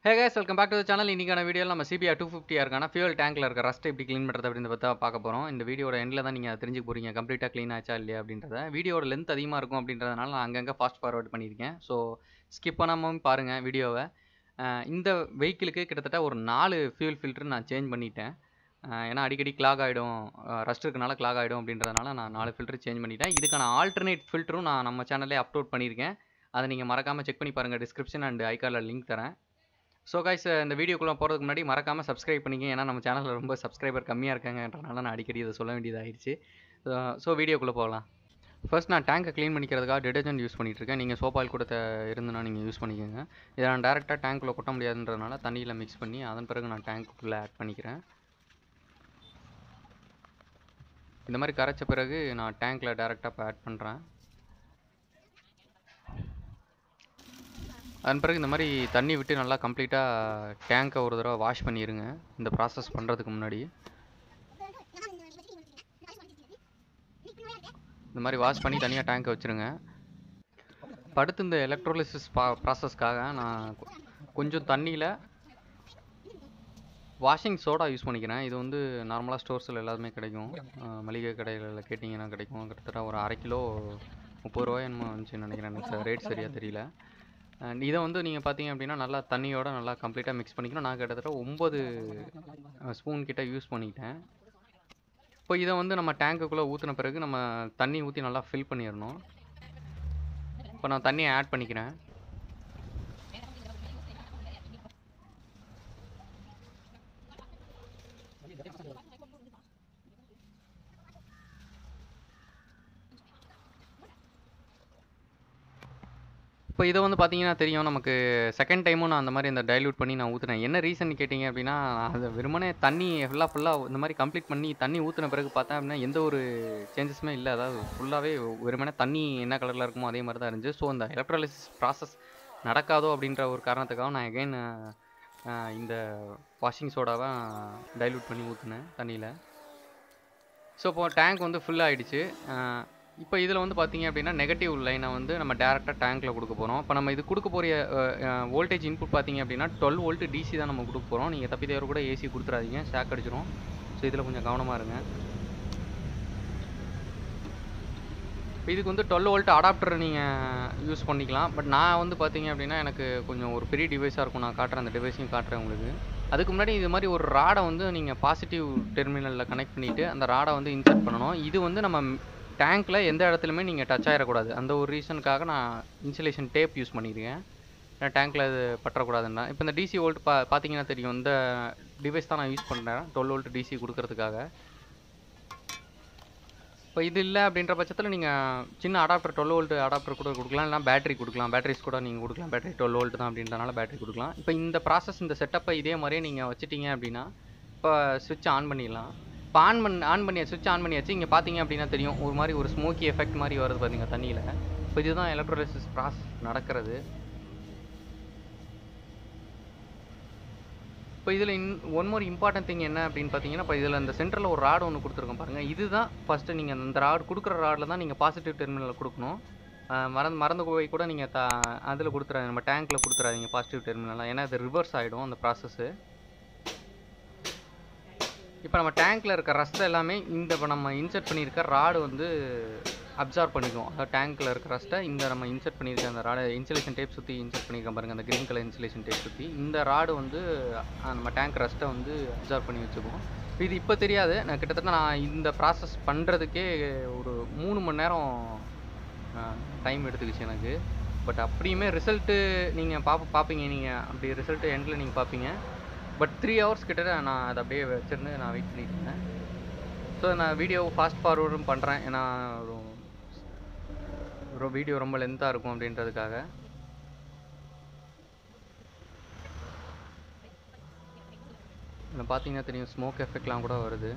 Hey guys welcome back to the channel இன்றைக்கான வீடியோவில் நம்ம சிபிஆர் டூ ஃபிஃப்டியாருக்கான ஃபியூல் டேங்க்கில் இருக்க ரஸ்ட் எப்படி க்ளீன் பண்ணுறது அப்படின்னு பார்த்தா பார்க்க போகிறோம் இந்த வீடியோட எண்டில் தான் நீங்கள் தெரிஞ்சுக்க போகிறீங்க கம்ப்ளீட்டாக க்ளீன் ஆச்சா இல்லையா அப்படின்றத வீடியோட லென்த் அதிகமாக இருக்கும் அப்படின்றதுனால நான் அங்கங்கே ஃபாஸ்ட் ஃபார்வர்ட் பண்ணியிருக்கேன் ஸோ ஸ்கிப் பண்ணாமல் பாருங்கள் வீடியோவை அஹ் இந்த வெஹிக்கிளுக்கு கிட்டத்தட்ட ஒரு நாலு ஃபியூல் ஃபில்டர் நான் சேஞ்ச் பண்ணிட்டேன் அஹ் ஏன்னா அடிக்கடி கிளாக் ஆகிடும் ரஸ்ட் இருக்கனால கிளாக் ஆகிடும் அப்படின்றதுனால நான் நாலு ஃபில்டர் சேஞ்ச் பண்ணிட்டேன் இதுக்கான ஆல்டர்னேட் ஃபில்டரும் நான் நம்ம சேனல்லே அப்லோட் பண்ணியிருக்கேன் அதை நீங்கள் மறக்காமல் செக் பண்ணி பாருங்கள் டிஸ்கிரிப்ஷன் அண்ட் ஐகார்டில் லிங்க் தரேன் ஸோ கைஸ் இந்த வீடியோக்குள்ளே போகிறதுக்கு முன்னாடி மறக்காமல் சப்ஸ்கிரைப் பண்ணிங்க ஏன்னா நம்ம சேனலில் ரொம்ப சப்ஸ்கிரைபர் கம்மியாக இருக்காங்கன்றனால நான் அடிக்கடி இதை சொல்ல வேண்டியதாகிடுச்சு ஸோ வீடியோக்குள்ளே போகலாம் ஃபர்ஸ்ட் நான் டேங்கை க்ளீன் பண்ணிக்கிறதுக்காக டிடர்ஜென்ட் யூஸ் பண்ணிட்டு இருக்கேன் நீங்கள் சோப்பாயில் கூட தே- இருந்துன்னா நீங்கள் யூஸ் பண்ணிக்கோங்க இதை நான் டேரெக்டாக டேங்க்குள்ளே கொட்ட முடியாதுன்றதுனால தண்ணியில் மிக்ஸ் பண்ணி அதன் பிறகு நான் டேங்க்குள்ளே ஆட் பண்ணிக்கிறேன் இந்த மாதிரி கரைச்ச பிறகு நான் டேங்க்கில் டேரெக்டாக இப்போ ஆட் பண்ணுறேன் அதன் பிறகு இந்த மாதிரி தண்ணி விட்டு நல்லா கம்ப்ளீட்டாக டேங்கை ஒரு தடவை வாஷ் பண்ணிடுங்க இந்த ப்ராசஸ் பண்ணுறதுக்கு முன்னாடி இந்த மாதிரி வாஷ் பண்ணி தனியாக டேங்கை வச்சுருங்க படுத்து இந்த எலக்ட்ரோலிசிஸ் பா ப்ராசஸ்க்காக நான் கொ- கொஞ்சம் தண்ணியில் வாஷிங் சோடா யூஸ் பண்ணிக்கிறேன் இது வந்து நார்மலாக ஸ்டோர்ஸில் எல்லாருமே கிடைக்கும் அஹ் மளிகை கடைகளில் கேட்டிங்கன்னா கிடைக்கும் கிட்டத்தட்ட ஒரு அரை கிலோ முப்பது ரூபாய் என்னமோ வந்துச்சுன்னு நினைக்கிறேன் எனக்கு ரேட் சரியாக தெரியல அண்ட் இதை வந்து நீங்கள் பார்த்தீங்க அப்படின்னா நல்லா தண்ணியோட நல்லா கம்ப்ளீட்டாக மிக்ஸ் பண்ணிக்கணும் நான் கிட்டத்தட்ட ஒம்பது ஸ்பூன் கிட்ட யூஸ் பண்ணிக்கிட்டேன் இப்போ இதை வந்து நம்ம டேங்குக்குள்ளே ஊற்றின பிறகு நம்ம தண்ணி ஊற்றி நல்லா ஃபில் பண்ணிடணும் இப்போ நான் தண்ணியை ஆட் பண்ணிக்கிறேன் இப்போ இதை வந்து பார்த்தீங்கன்னா தெரியும் நமக்கு செகண்ட் டைமும் நான் அந்த மாதிரி இந்த டைல்யூட் பண்ணி நான் ஊற்றுனேன் என்ன ரீசன் கேட்டிங்க அப்படின்னா அது வெறுமனே தண்ணி ஃபுல்லாக ஃபுல்லாக இந்த மாதிரி கம்ப்ளீட் பண்ணி தண்ணி ஊற்றின பிறகு பார்த்தேன் அப்படின்னா எந்த ஒரு சேஞ்சஸுமே இல்லை அதாவது ஃபுல்லாகவே வெறுமனே தண்ணி என்ன கலரில் இருக்குமோ அதே மாதிரி தான் இருந்துச்சு ஸோ அந்த எலக்ட்ராலிசிஸ் ப்ராசஸ் நடக்காதோ அப்படின்ற ஒரு காரணத்துக்காக நான் எகைன் இந்த வாஷிங் சோடாவை டைல்யூட் பண்ணி ஊற்றினேன் தண்ணியில் ஸோ இப்போ டேங்க் வந்து ஃபுல் ஆகிடுச்சு இப்போ இதில் வந்து பார்த்தீங்க அப்படின்னா நெகட்டிவ் லைனை வந்து நம்ம டேரெக்டாக டேங்க்கில் கொடுக்க போகிறோம் இப்போ நம்ம இது கொடுக்க போகிற வோல்டேஜ் இன்புட் பார்த்தீங்க அப்படின்னா டுவெல் வோல்ட் டிசி தான் நம்ம கொடுக்க போகிறோம் நீங்கள் தப்பி தவிர கூட ஏசி கொடுத்துறாதீங்க ஷாக் அடிச்சிரும் ஸோ இதில் கொஞ்சம் கவனமாக இருங்க இப்போ இதுக்கு வந்து டுவெல் வோல்ட் அடாப்டர் நீங்கள் யூஸ் பண்ணிக்கலாம் பட் நான் வந்து பார்த்தீங்க அப்படின்னா எனக்கு கொஞ்சம் ஒரு பெரிய டிவைஸாக இருக்கும் நான் காட்டுறேன் அந்த டிவைஸையும் காட்டுறேன் உங்களுக்கு அதுக்கு முன்னாடி இது மாதிரி ஒரு ராடை வந்து நீங்கள் பாசிட்டிவ் டெர்மினலில் கனெக்ட் பண்ணிவிட்டு அந்த ராடை வந்து இன்சர்ட் பண்ணணும் இது வந்து நம்ம டேங்க்கில் எந்த இடத்துலையுமே நீங்கள் டச் ஆகிடக்கூடாது அந்த ஒரு ரீசனுக்காக நான் இன்சுலேஷன் டேப் யூஸ் பண்ணியிருக்கேன் ஏன்னா டேங்க்கில் இது பற்றக்கூடாதுன்னா இப்போ இந்த டிசி வோல்ட் பா பார்த்தீங்கன்னா தெரியும் இந்த டிவைஸ் தான் நான் யூஸ் பண்ணுறேன் டுவெல் வோல்ட் டிசி கொடுக்கறதுக்காக இப்போ இது இல்லை அப்படின்ற பட்சத்தில் நீங்கள் சின்ன அடாப்டர் டுவெல் வோல்ட் அடாப்டர் கூட கொடுக்கலாம் இல்லைனா பேட்டரி கொடுக்கலாம் பேட்டரிஸ் கூட நீங்கள் கொடுக்கலாம் பேட்டரி டுவெல் வோல்ட் தான் அப்படின்றனால பேட்டரி கொடுக்கலாம் இப்போ இந்த ப்ராசஸ் இந்த செட்டப்பை இதே மாதிரியே நீங்கள் வச்சுட்டீங்க அப்படின்னா இப்போ சுவிட்ச் ஆன் பண்ணிடலாம் இப்போ ஆன் பண்ண ஆன் பண்ணி சுவிட்ச் ஆன் பண்ணியாச்சு இங்கே பார்த்தீங்க அப்படின்னா தெரியும் ஒரு மாதிரி ஒரு ஸ்மோக்கி எஃபெக்ட் மாதிரி வருது பார்த்தீங்க தண்ணியில் இப்போ இதுதான் எலக்ட்ரோலிசிஸ் ப்ராசஸ் நடக்கிறது இப்போ இதில் in one more important thing என்ன அப்படின்னு பார்த்தீங்கன்னா இப்போ இதில் இந்த சென்டரில் ஒரு ராடு ஒன்று கொடுத்துருக்கோம் பாருங்கள் இதுதான் ஃபஸ்ட்டு நீங்கள் அந்த ராடு கொடுக்குற ராடில் தான் நீங்கள் பாசிட்டிவ் டெர்மினலில் கொடுக்கணும் அஹ் மறந்து மறந்து போய் கூட நீங்கள் த அதில் கொடுத்துறாதீங்க நம்ம டேங்க்கில் கொடுத்துறாதீங்க பாசிட்டிவ் டெர்மினலாம் ஏன்னா அது ரிவர்ஸ் ஆகிடும் அந்த ப்ராசஸ்ஸு இப்போ நம்ம டேங்க்கில் இருக்க ரஸ்ட் எல்லாமே இந்த இப்போ நம்ம இன்சர்ட் பண்ணியிருக்க ராடு வந்து அப்சார்ப் பண்ணிக்கும் அதாவது டேங்க்கில் இருக்க ரஸ்ட்டை இந்த நம்ம இன்சர்ட் பண்ணியிருக்க அந்த ராடை இன்சுலேஷன் டேப் சுற்றி இன்சர்ட் பண்ணியிருக்கோம் பாருங்கள் அந்த க்ரீன் கலர் இன்சுலேஷன் டேப் சுற்றி இந்த ராடு வந்து அஹ், நம்ம டேங்க் ரஸ்ட்டை வந்து அப்சார்ப் பண்ணி வச்சுக்கும் இது இப்போ தெரியாது நான் கிட்டத்தட்ட நான் இந்த ப்ராசஸ் பண்ணுறதுக்கே ஒரு மூணு மணி நேரம் டைம் எடுத்துக்கிச்சு எனக்கு பட் அப்படியுமே ரிசல்ட்டு நீங்கள் பாப்ப பார்ப்பீங்க நீங்கள் அப்படி ரிசல்ட்டு எண்டில் நீங்கள் பார்ப்பீங்க பட் த்ரீ ஹவர்ஸ் கிட்ட நான் அதை அப்படியே வச்சிருந்து நான் வெயிட் பண்ணிட்டு இருந்தேன் ஸோ நான் வீடியோ ஃபாஸ்ட் ஃபார்வர்டும் பண்ணுறேன் ஏன்னா ஒரு ஒரு வீடியோ ரொம்ப லென்த்தாக இருக்கும் அப்படின்றதுக்காக இதில் பார்த்தீங்கன்னா தெரியும் ஸ்மோக் எஃபெக்ட்லாம் கூட வருது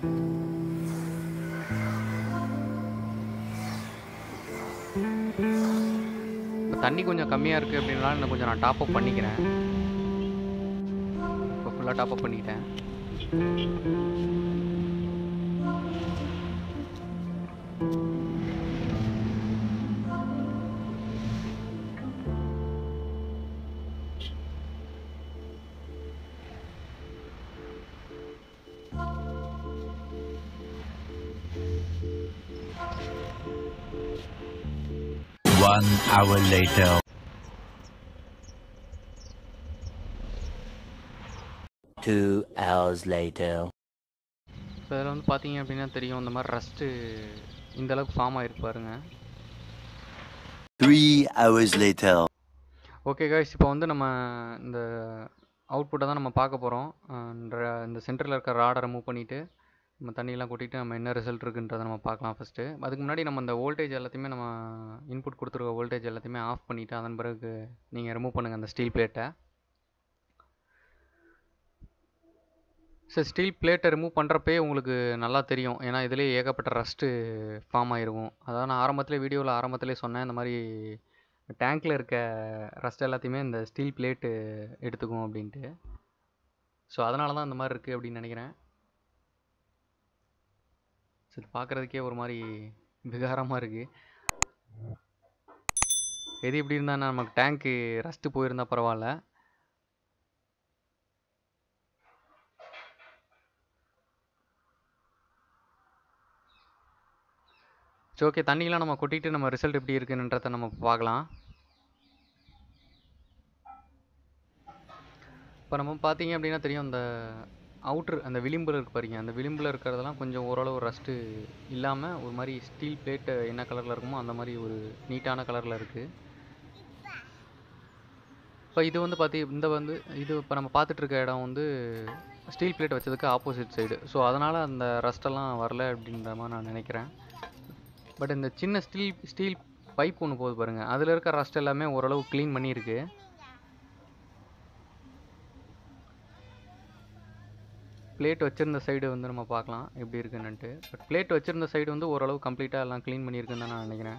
Thank தண்ணி கொஞ்சம் கம்மியாக இருக்குது அப்படின்னால இன்னும் கொஞ்சம் நான் டாப் அப் பண்ணிக்கிறேன் இப்போ ஃபுல்லாக டாப் அப் பண்ணிக்கிட்டேன் One hour later. Two hours later. இப்போ இதில் வந்து பார்த்தீங்க அப்படின்னா தெரியும் இந்த மாதிரி ரஸ்ட்டு இந்த அளவுக்கு ஃபார்ம் ஆகிருக்கு பாருங்க Three hours later. Okay guys இப்போ வந்து நம்ம இந்த அவுட்புட்டை தான் நம்ம பார்க்க போகிறோம் இந்த சென்டரில் இருக்க ராடை ரிமூவ் பண்ணிவிட்டு நம்ம தண்ணியெல்லாம் கொட்டிட்டு நம்ம என்ன ரிசல்ட் இருக்குன்றதை நம்ம பார்க்கலாம் ஃபஸ்ட்டு அதுக்கு முன்னாடி நம்ம இந்த வோல்டேஜ் எல்லாத்தையுமே நம்ம இன்புட் கொடுத்துருக்க வோல்டேஜ் எல்லாத்தையுமே ஆஃப் பண்ணிவிட்டு அதன் பிறகு நீங்கள் ரிமூவ் பண்ணுங்கள் அந்த ஸ்டீல் பிளேட்டை சார் ஸ்டீல் பிளேட்டை ரிமூவ் பண்ணுறப்பே உங்களுக்கு நல்லா தெரியும் ஏன்னா இதுலேயே ஏகப்பட்ட ரஸ்ட்டு ஃபார்ம் ஆகிருக்கும் அதான் நான் ஆரம்பத்திலே வீடியோவில் ஆரம்பத்திலே சொன்னேன் இந்த மாதிரி டேங்க்கில் இருக்க ரஸ்ட் எல்லாத்தையுமே இந்த ஸ்டீல் பிளேட்டு எடுத்துக்கும் அப்படின்ட்டு ஸோ அதனால தான் இந்த மாதிரி இருக்குது அப்படின்னு நினைக்கிறேன் ஸோ இது பார்க்குறதுக்கே ஒரு மாதிரி விகாரமாக இருக்குது எது எப்படி இருந்தால் நமக்கு டேங்க்கு ரஸ்ட்டு போயிருந்தால் பரவாயில்ல சரி ஓகே தண்ணியெலாம் நம்ம கொட்டிட்டு நம்ம ரிசல்ட் எப்படி இருக்குன்றத நம்ம பார்க்கலாம் இப்போ நம்ம பார்த்தீங்க அப்படின்னா தெரியும் அந்த அவுட்ரு அந்த விளிம்பில் இருக்கு பாருங்க அந்த விளிம்பில் இருக்கிறதெல்லாம் கொஞ்சம் ஓரளவு ரஸ்ட்டு இல்லாமல் ஒரு மாதிரி ஸ்டீல் பிளேட்டு என்ன கலரில் இருக்குமோ அந்த மாதிரி ஒரு நீட்டான கலரில் இருக்குது இப்போ இது வந்து பார்த்தி இந்த வந்து இது இப்போ நம்ம பார்த்துட்டு இருக்க இடம் வந்து ஸ்டீல் பிளேட் வச்சதுக்கு ஆப்போசிட் சைடு ஸோ அதனால் அந்த ரஸ்ட்டெல்லாம் வரல அப்படின்ற மாதிரி நான் நினைக்கிறேன் பட் இந்த சின்ன ஸ்டீல் ஸ்டீல் பைப் ஒன்று போகுது பாருங்கள் அதில் இருக்க ரஸ்ட் எல்லாமே ஓரளவு க்ளீன் பண்ணியிருக்கு பிளேட் வச்சுருந்த சைடு வந்து நம்ம பார்க்கலாம் எப்படி இருக்குன்னுட்டு பட் பிளேட் வச்சுருந்த சைடு வந்து ஓரளவு கம்ப்ளீட்டாக எல்லாம் க்ளீன் பண்ணியிருக்குன்னு தான் நான் நினைக்கிறேன்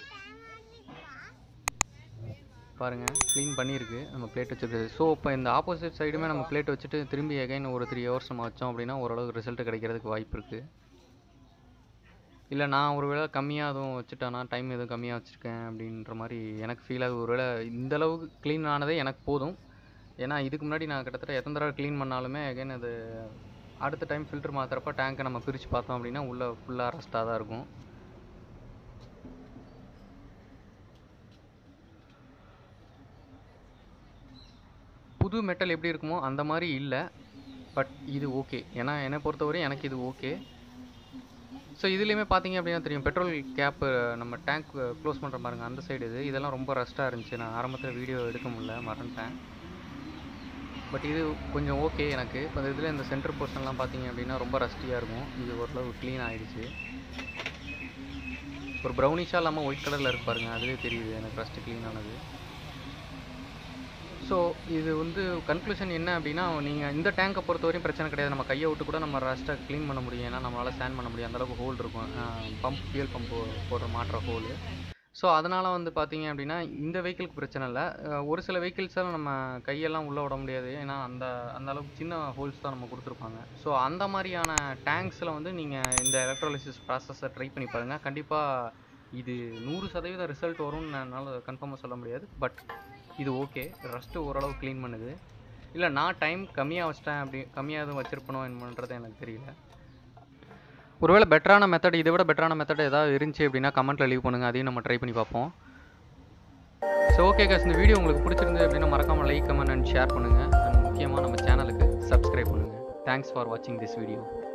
பாருங்கள் க்ளீன் பண்ணியிருக்கு நம்ம பிளேட் வச்சுருக்குது ஸோ இப்போ இந்த ஆப்போசிட் சைடுமே நம்ம பிளேட் வச்சுட்டு திரும்பி எகைன் ஒரு த்ரீ ஹவர்ஸ் நம்ம வச்சோம் அப்படின்னா ஓரளவு ரிசல்ட் கிடைக்கிறதுக்கு வாய்ப்பு இருக்குது இல்லை நான் ஒரு வேளை கம்மியாக எதுவும் வச்சுட்டேன்னா டைம் எதுவும் கம்மியாக வச்சுருக்கேன் அப்படின்ற மாதிரி எனக்கு ஃபீல் ஆகுது ஒரு வேளை இந்த அளவுக்கு க்ளீன் ஆனதே எனக்கு போதும் ஏன்னா இதுக்கு முன்னாடி நான் கிட்டத்தட்ட எத்தனை தடவை க்ளீன் பண்ணாலுமே அகைன் அது அடுத்த டைம் ஃபில்டர் மாற்றுறப்ப டேங்கை நம்ம பிரித்து பார்த்தோம் அப்படின்னா உள்ளே ஃபுல்லாக ரஸ்ட்டாக தான் இருக்கும் புது மெட்டல் எப்படி இருக்குமோ அந்த மாதிரி இல்லை பட் இது ஓகே ஏன்னா என்னை பொறுத்தவரையும் எனக்கு இது ஓகே ஸோ இதுலேயுமே பார்த்தீங்க அப்படின்னா தெரியும் பெட்ரோல் கேப்பு நம்ம டேங்க் க்ளோஸ் பண்ணுற பாருங்க அந்த சைடு இது இதெல்லாம் ரொம்ப ரஸ்ட்டாக இருந்துச்சு நான் ஆரம்பத்தில் வீடியோ எடுக்க முடியல மறந்துட்டேன் பட் இது கொஞ்சம் ஓகே எனக்கு இப்போ இந்த இதில் இந்த சென்டர் போர்ஷன்லாம் பார்த்தீங்க அப்படின்னா ரொம்ப ரஸ்டியாக இருக்கும் இது ஓரளவு க்ளீன் ஆகிடுச்சு ஒரு ப்ரௌனிஷாக இல்லாமல் ஒயிட் கலரில் இருக்கு பாருங்க அதுவே தெரியுது எனக்கு ரஸ்ட்டு க்ளீன் ஆனது ஸோ இது வந்து கன்க்ளூஷன் என்ன அப்படின்னா நீங்கள் இந்த டேங்கை பொறுத்தவரையும் பிரச்சனை கிடையாது நம்ம கையை விட்டு கூட நம்ம ரஸ்ட்டை க்ளீன் பண்ண முடியும் ஏன்னா நம்மளால் ஸ்டாண்ட் பண்ண முடியும் அந்தளவுக்கு ஹோல் இருக்கும் பம்ப் ஃபியூல் பம்பு போடுற மாற்ற ஹோலு ஸோ அதனால் வந்து பார்த்தீங்க அப்படின்னா இந்த வெஹிக்கிளுக்கு பிரச்சனை இல்லை ஒரு சில வெஹிக்கிள்ஸில் நம்ம கையெல்லாம் உள்ளே விட முடியாது ஏன்னா அந்த அந்த அளவுக்கு சின்ன ஹோல்ஸ் தான் நம்ம கொடுத்துருப்பாங்க ஸோ அந்த மாதிரியான டேங்க்ஸில் வந்து நீங்கள் இந்த எலக்ட்ரோலிசிஸ் ப்ராசஸை ட்ரை பண்ணி பாருங்கள் கண்டிப்பாக இது நூறு சதவீதம் ரிசல்ட் வரும்னு என்னால் கன்ஃபார்மாக சொல்ல முடியாது பட் இது ஓகே ரஸ்ட்டு ஓரளவு க்ளீன் பண்ணுது இல்லை நான் டைம் கம்மியாக வச்சிட்டேன் அப்படி கம்மியாக எதுவும் வச்சுருப்பனோ என்னன்றது எனக்கு தெரியல ஒருவேளை பெட்டரான மெத்தட் இதை விட பெட்டரான மெத்தட் ஏதாவது இருந்துச்சு அப்படின்னா கமெண்ட்டில் லீவ் பண்ணுங்கள் அதையும் நம்ம ட்ரை பண்ணி பார்ப்போம் ஸோ ஓகே காஸ் இந்த வீடியோ உங்களுக்கு பிடிச்சிருந்து அப்படின்னா மறக்காமல் லைக் கமெண்ட் அண்ட் ஷேர் பண்ணுங்கள் அண்ட் முக்கியமாக நம்ம சேனலுக்கு சப்ஸ்கிரைப் பண்ணுங்கள் தேங்க்ஸ் ஃபார் வாட்சிங் திஸ் வீடியோ